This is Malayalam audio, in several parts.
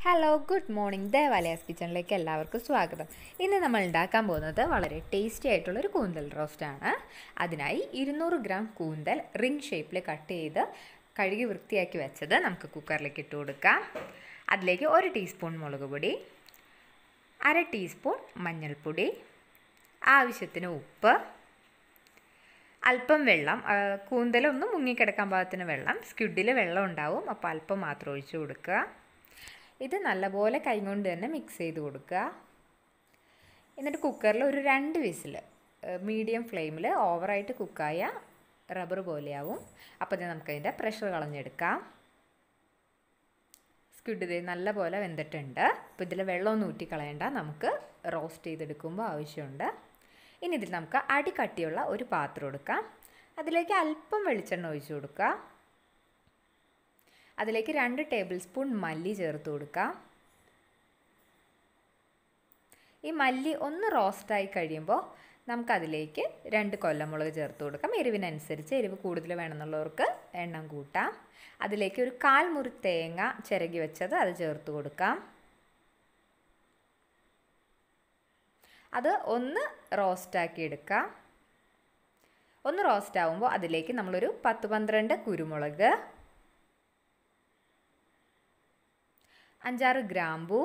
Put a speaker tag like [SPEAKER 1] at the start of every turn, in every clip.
[SPEAKER 1] ഹലോ ഗുഡ് മോർണിംഗ് ദേവാലയാസ് കിച്ചണിലേക്ക് എല്ലാവർക്കും സ്വാഗതം ഇന്ന് നമ്മൾ ഉണ്ടാക്കാൻ പോകുന്നത് വളരെ ടേസ്റ്റി ആയിട്ടുള്ളൊരു കൂന്തൽ റോസ്റ്റാണ് അതിനായി ഇരുന്നൂറ് ഗ്രാം കൂന്തൽ റിംഗ് ഷേപ്പിൽ കട്ട് ചെയ്ത് കഴുകി വൃത്തിയാക്കി വെച്ചത് നമുക്ക് കുക്കറിലേക്ക് ഇട്ട് കൊടുക്കാം അതിലേക്ക് ഒരു ടീസ്പൂൺ മുളക് പൊടി അര ടീസ്പൂൺ മഞ്ഞൾപ്പൊടി ആവശ്യത്തിന് ഉപ്പ് അല്പം വെള്ളം ആ, കൂന്തലൊന്നും മുങ്ങിക്കിടക്കാൻ പാകത്തിന് വെള്ളം സ്ക്വിഡിൽ വെള്ളം ഉണ്ടാവും അപ്പോൾ അല്പം മാത്രം ഒഴിച്ച് കൊടുക്കുക ഇത് നല്ലപോലെ കൈകൊണ്ട് തന്നെ മിക്സ് ചെയ്ത് കൊടുക്കുക എന്നിട്ട് കുക്കറിൽ ഒരു രണ്ട് വിസിൽ മീഡിയം ഫ്ലെയിമിൽ ഓവറായിട്ട് കുക്കായ റബ്ബർ പോലെയാവും അപ്പോൾ ഇത് നമുക്കതിൻ്റെ പ്രഷർ കളഞ്ഞെടുക്കാം സ്ക്വിഡ് ഇത് നല്ലപോലെ വെന്തിട്ടുണ്ട് അപ്പോൾ ഇതിൽ വെള്ളമൊന്നും ഊറ്റിക്കളയണ്ട നമുക്ക് റോസ്റ്റ് ചെയ്തെടുക്കുമ്പോൾ ആവശ്യമുണ്ട് ഇനി ഇതിൽ നമുക്ക് അടി കട്ടിയുള്ള ഒരു പാത്രം എടുക്കാം അതിലേക്ക് അല്പം വെളിച്ചെണ്ണ ഒഴിച്ചു കൊടുക്കുക അതിലേക്ക് രണ്ട് ടേബിൾ സ്പൂൺ മല്ലി ചേർത്ത് കൊടുക്കാം ഈ മല്ലി ഒന്ന് റോസ്റ്റായി കഴിയുമ്പോൾ നമുക്കതിലേക്ക് രണ്ട് കൊല്ലമുളക് ചേർത്ത് കൊടുക്കാം എരിവിനനുസരിച്ച് എരിവ് കൂടുതൽ വേണമെന്നുള്ളവർക്ക് എണ്ണം കൂട്ടാം അതിലേക്ക് ഒരു കാൽ മുറി തേങ്ങ ചിരകി വെച്ചത് അത് ചേർത്ത് കൊടുക്കാം അത് ഒന്ന് റോസ്റ്റാക്കി എടുക്കാം ഒന്ന് റോസ്റ്റ് ആകുമ്പോൾ അതിലേക്ക് നമ്മളൊരു പത്ത് പന്ത്രണ്ട് കുരുമുളക് അഞ്ചാറ് ഗ്രാമ്പു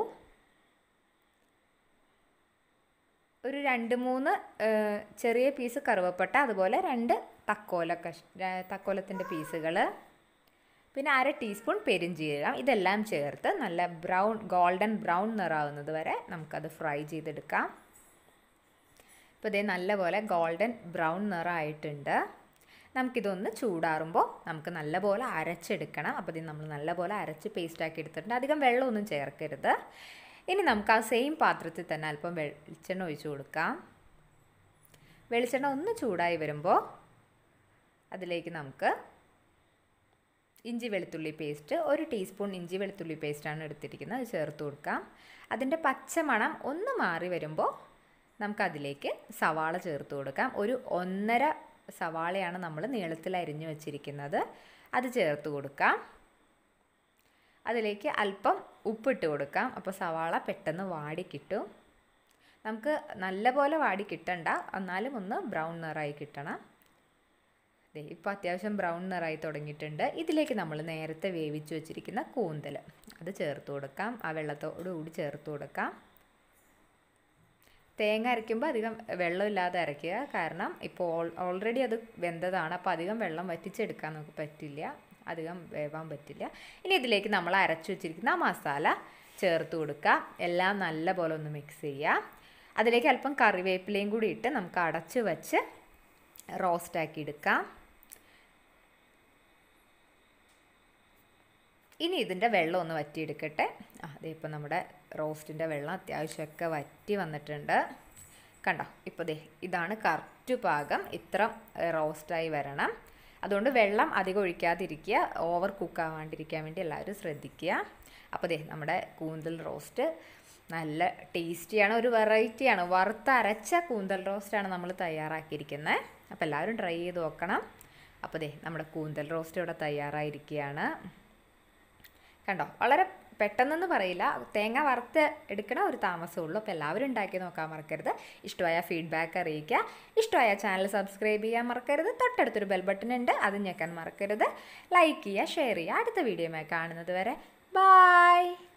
[SPEAKER 1] ഒരു രണ്ട് മൂന്ന് ഏഹ്, ചെറിയ പീസ് കറുവപ്പട്ട അതുപോലെ രണ്ട് തക്കോല കഷ് ര- തക്കോലത്തിൻ്റെ പീസുകൾ പിന്നെ അര ടീസ്പൂൺ പെരിഞ്ജീരകം ഇതെല്ലാം ചേർത്ത് നല്ല ബ്രൗൺ ഗോൾഡൻ ബ്രൗൺ നിറാവുന്നത് വരെ നമുക്കത് ഫ്രൈ ചെയ്തെടുക്കാം ഇപ്പോൾ ഇതേ നല്ലപോലെ ഗോൾഡൻ ബ്രൗൺ നിറമായിട്ടുണ്ട് നമുക്കിതൊന്ന് ചൂടാറുമ്പോൾ നമുക്ക് നല്ലപോലെ അരച്ചെടുക്കണം അപ്പോൾ ഇത് നമ്മൾ നല്ലപോലെ അരച്ച് പേസ്റ്റാക്കി എടുത്തിട്ടുണ്ട് അധികം വെള്ളമൊന്നും ചേർക്കരുത് ഇനി നമുക്ക് ആ സെയിം പാത്രത്തിൽ തന്നെ അല്പം വെളിച്ചെണ്ണ ഒഴിച്ചു കൊടുക്കാം വെളിച്ചെണ്ണ ഒന്ന് ചൂടായി വരുമ്പോൾ അതിലേക്ക് നമുക്ക് ഇഞ്ചി വെളുത്തുള്ളി പേസ്റ്റ് ഒരു ടീസ്പൂൺ ഇഞ്ചി വെളുത്തുള്ളി പേസ്റ്റാണ് എടുത്തിരിക്കുന്നത് അത് ചേർത്ത് കൊടുക്കാം അതിൻ്റെ പച്ചമണം ഒന്ന് മാറി വരുമ്പോൾ നമുക്കതിലേക്ക് സവാള ചേർത്ത് കൊടുക്കാം ഒരു ഒന്നര സവാളയാണ് നമ്മൾ നീളത്തിൽ അരിഞ്ഞു വച്ചിരിക്കുന്നത് അത് ചേർത്ത് കൊടുക്കാം അതിലേക്ക് അല്പം ഉപ്പിട്ട് കൊടുക്കാം അപ്പോൾ സവാള പെട്ടെന്ന് വാടി കിട്ടും നമുക്ക് നല്ലപോലെ വാടി കിട്ടണ്ട എന്നാലും ഒന്ന് ബ്രൗൺ നിറായി കിട്ടണം ദേ ഇപ്പോൾ അത്യാവശ്യം ബ്രൗൺ നിറായി തുടങ്ങിയിട്ടുണ്ട് ഇതിലേക്ക് നമ്മൾ നേരത്തെ വേവിച്ച് വെച്ചിരിക്കുന്ന കൂന്തൽ അത് ചേർത്ത് കൊടുക്കാം ആ വെള്ളത്തോടു കൂടി ചേർത്ത് കൊടുക്കാം തേങ്ങ അരയ്ക്കുമ്പോൾ അധികം വെള്ളമില്ലാതെ അരയ്ക്കുക കാരണം ഇപ്പോൾ ഓൾ ഓൾറെഡി അത് വെന്തതാണ് അപ്പോൾ അധികം വെള്ളം വറ്റിച്ചെടുക്കാൻ നമുക്ക് പറ്റില്ല അധികം വേവാൻ പറ്റില്ല ഇനി ഇതിലേക്ക് നമ്മൾ അരച്ചു വെച്ചിരിക്കുന്ന ആ മസാല ചേർത്ത് കൊടുക്കുക എല്ലാം നല്ല പോലെ ഒന്ന് മിക്സ് ചെയ്യുക അതിലേക്ക് അല്പം കറിവേപ്പിലയും കൂടി ഇട്ട് നമുക്ക് അടച്ച് വെച്ച് റോസ്റ്റാക്കി എടുക്കാം ഇനി ഇതിൻ്റെ വെള്ളം ഒന്ന് വറ്റിയെടുക്കട്ടെ ആ അതേ ഇപ്പോൾ നമ്മുടെ റോസ്റ്റിൻ്റെ വെള്ളം അത്യാവശ്യമൊക്കെ വറ്റി വന്നിട്ടുണ്ട് കണ്ടോ ഇപ്പോൾ ദേ ഇതാണ് കറക്റ്റ് പാകം ഇത്ര റോസ്റ്റായി വരണം അതുകൊണ്ട് വെള്ളം അധികം ഒഴിക്കാതിരിക്കുക ഓവർ കുക്ക് ആവാണ്ടിരിക്കാൻ വേണ്ടി എല്ലാവരും ശ്രദ്ധിക്കുക അപ്പോൾ ദേ നമ്മുടെ കൂന്തൽ റോസ്റ്റ് നല്ല ടേസ്റ്റിയാണ് ഒരു വെറൈറ്റിയാണ് വറുത്തരച്ച കൂന്തൽ റോസ്റ്റാണ് നമ്മൾ തയ്യാറാക്കിയിരിക്കുന്നത് അപ്പോൾ എല്ലാവരും ട്രൈ ചെയ്ത് നോക്കണം അപ്പോൾ ദേ നമ്മുടെ കൂന്തൽ റോസ്റ്റ് ഇവിടെ തയ്യാറായിരിക്കുകയാണ് കണ്ടോ വളരെ പെട്ടെന്നൊന്ന് പറയില്ല തേങ്ങ വറുത്ത് എടുക്കണ ഒരു താമസമുള്ളൂ അപ്പോൾ എല്ലാവരും ഉണ്ടാക്കി നോക്കാൻ മറക്കരുത് ഇഷ്ടമായ ഫീഡ്ബാക്ക് അറിയിക്കുക ഇഷ്ടമായ ചാനൽ സബ്സ്ക്രൈബ് ചെയ്യാൻ മറക്കരുത് തൊട്ടടുത്തൊരു ബെൽ ബട്ടൺ ഉണ്ട് അത് ഞെക്കാൻ മറക്കരുത് ലൈക്ക് ചെയ്യുക ഷെയർ ചെയ്യുക അടുത്ത വീഡിയോയുമായി കാണുന്നത് വരെ ബായ്